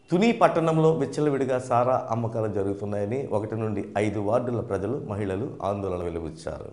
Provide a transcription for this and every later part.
తుని పట్టణంలో విచ్చలవిడిగా సారా అమ్మకాలు జరుగుతున్నాయని ఒకటి నుండి ఐదు వార్డుల ప్రజలు మహిళలు ఆందోళన వెలువచ్చారు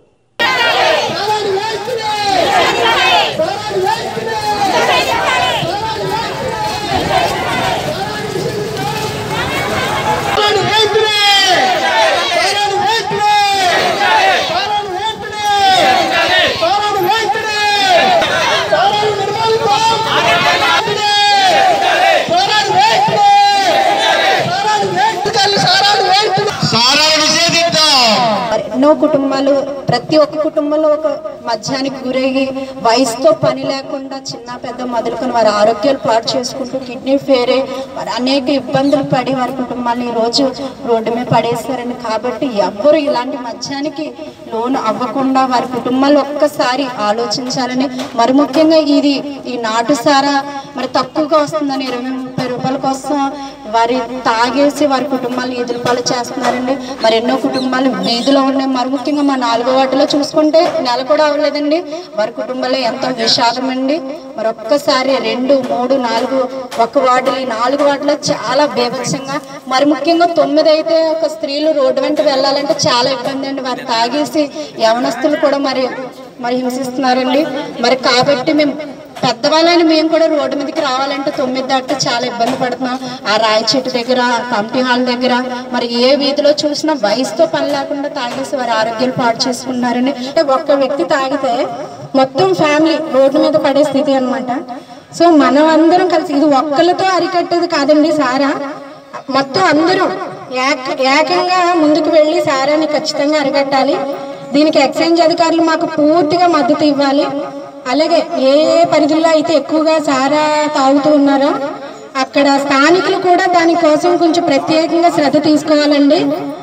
సారాలు నిషేధిద్దాం మరి ఎన్నో కుటుంబాలు ప్రతి ఒక్క కుటుంబంలో ఒక మద్యానికి గురయ్యి వయసుతో పని లేకుండా చిన్న పెద్ద మొదలుకొని వారి ఆరోగ్యాలు పాడు చేసుకుంటూ కిడ్నీ ఫేరే మరి అనేక ఇబ్బందులు పడి వారి కుటుంబాన్ని ఈ రోజు రోడ్డు మీద పడేస్తారని కాబట్టి ఎవ్వరు ఇలాంటి మద్యానికి లోన్ అవ్వకుండా వారి కుటుంబాలు ఒక్కసారి ఆలోచించాలని మరి ముఖ్యంగా ఇది ఈ నాటు సారా మరి తక్కువగా వస్తుందని ఇరవై ముప్పై రూపాయల కోసం వారి తాగేసి వారి కుటుంబాలు ఈదుల పాలు చేస్తున్నారండి మరి ఎన్నో కుటుంబాలు వీధిలో ఉన్నాయి మరి ముఖ్యంగా మా నాలుగో వార్డులో చూసుకుంటే నెల కూడా అవ్వలేదండి వారి కుటుంబంలో ఎంతో విషాదం అండి మరి ఒక్కసారి రెండు మూడు నాలుగు ఒక వార్డులు ఈ నాలుగు వార్డులో చాలా బీభత్సంగా మరి ముఖ్యంగా తొమ్మిది అయితే ఒక స్త్రీలు రోడ్డు వెంట వెళ్ళాలంటే చాలా ఇబ్బంది అండి వారు తాగేసి యవనస్తులు కూడా మరి మరి హింసిస్తున్నారండి మరి కాబట్టి మేము పెద్దవాళ్ళని మేము కూడా రోడ్డు మీదకి రావాలంటే తొమ్మిది దాటితే చాలా ఇబ్బంది పడుతున్నాం ఆ రాయి చెట్టు దగ్గర ఆ కమిటీ హాల్ దగ్గర మరి ఏ వీధిలో చూసినా వయసుతో పని లేకుండా తాగేసి వారి ఆరోగ్యాలు పాడు చేసుకున్నారని అంటే ఒక్క వ్యక్తి తాగితే మొత్తం ఫ్యామిలీ రోడ్డు మీద పడే స్థితి అన్నమాట సో మనం అందరం కలిసి ఇది ఒక్కళ్ళతో అరికట్టేది కాదండి సారా మొత్తం అందరం ఏక ఏకంగా ముందుకు వెళ్ళి సారాన్ని ఖచ్చితంగా అరికట్టాలి దీనికి ఎక్సైజ్ అధికారులు మాకు పూర్తిగా మద్దతు ఇవ్వాలి అలాగే ఏ ఏ పరిధుల్లో అయితే ఎక్కువగా సారా తాగుతూ ఉన్నారో అక్కడ స్థానికులు కూడా దానికోసం కొంచెం ప్రత్యేకంగా శ్రద్ధ తీసుకోవాలండి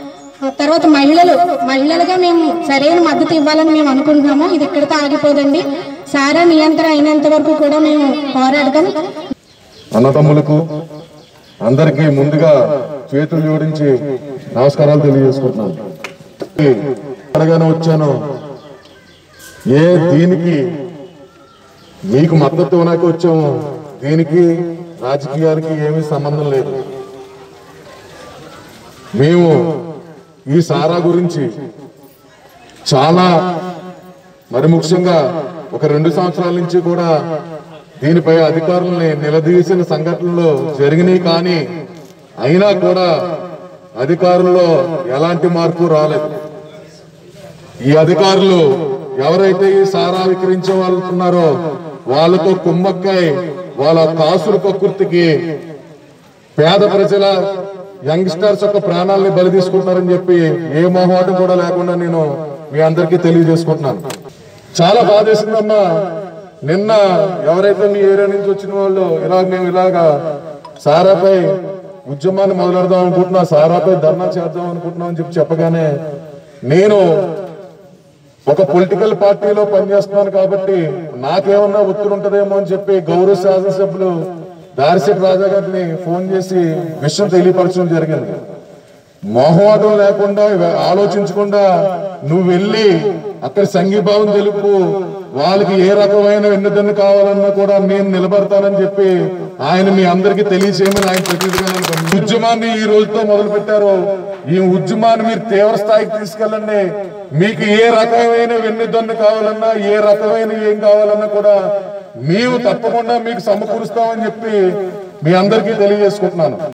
ఆ తర్వాత మహిళలు మహిళలుగా మేము సరైన మద్దతు ఇవ్వాలని మేము అనుకుంటున్నాము ఇది ఇక్కడితో ఆగిపోదండి సారా నియంత్రణ అయినంత వరకు కూడా మేము పోరాడదాం అన్నతమ్ములకు అందరికీ ముందుగా చేతులు జోడించి నమస్కారాలు తెలియజేసుకుంటున్నాను అడగానే వచ్చాను ఏ దీనికి మీకు మద్దతు ఇవ్వడానికి వచ్చాము దీనికి రాజకీయానికి ఏమీ సంబంధం లేదు మేము ఈ సారా గురించి చాలా మరి ముఖ్యంగా ఒక రెండు సంవత్సరాల నుంచి కూడా దీనిపై అధికారుల్ని నిలదీసిన సంఘటనలు జరిగినాయి కానీ అయినా కూడా అధికారుల్లో ఎలాంటి మార్పు రాలేదు ఈ అధికారులు ఎవరైతే ఈ సారా విక్రయించే వాళ్ళు ఉన్నారో వాళ్ళతో కుమ్మక్కై వాళ్ళ కాసుల కక్కుర్తికి పేద ప్రజల యంగ్స్టర్స్ యొక్క ప్రాణాలని బలి తీసుకుంటున్నారని చెప్పి ఏ మొహమాటం కూడా లేకుండా నేను మీ అందరికీ తెలియజేసుకుంటున్నాను చాలా బాధేసిందమ్మా నిన్న ఎవరైతే మీ ఏరియా నుంచి వచ్చిన వాళ్ళు ఇలా మేము ఇలాగా సారాపై ఉద్యమాన్ని మొదలెడదాం అనుకుంటున్నా సారాపై ధర్నా చేద్దాం అనుకుంటున్నాం అని చెప్పి చెప్పగానే నేను ఒక పొలిటికల్ పార్టీలో పనిచేస్తున్నాను కాబట్టి నాకేమన్నా ఒత్తిడి ఉంటదేమో అని చెప్పి గౌరవ శాసనసభ్యులు దారిశెట్టి రాజా గారిని ఫోన్ చేసి విషయం తెలియపరచడం జరిగింది మొహమాటం లేకుండా ఆలోచించకుండా నువ్వు వెళ్ళి అక్కడ సంఘీభావం తెలుపు వాళ్ళకి ఏ రకమైన వెన్నుదన్ను కావాలన్నా కూడా నేను నిలబడతానని చెప్పి ఆయన మీ అందరికీ తెలియచేయమని ఆయన ప్రతినిధిగా నేను పంపించాను. ఉద్యమాన్ని ఈ రోజుతో మొదలు పెట్టారు ఈ ఉద్యమాన్ని మీరు తీవ్ర స్థాయికి తీసుకెళ్ళండి మీకు ఏ రకమైన వెన్నుదన్ను కావాలన్నా ఏ రకమైన ఏం కావాలన్నా కూడా మేము తప్పకుండా మీకు సమకూరుస్తామని చెప్పి మీ అందరికీ తెలియజేసుకుంటున్నాను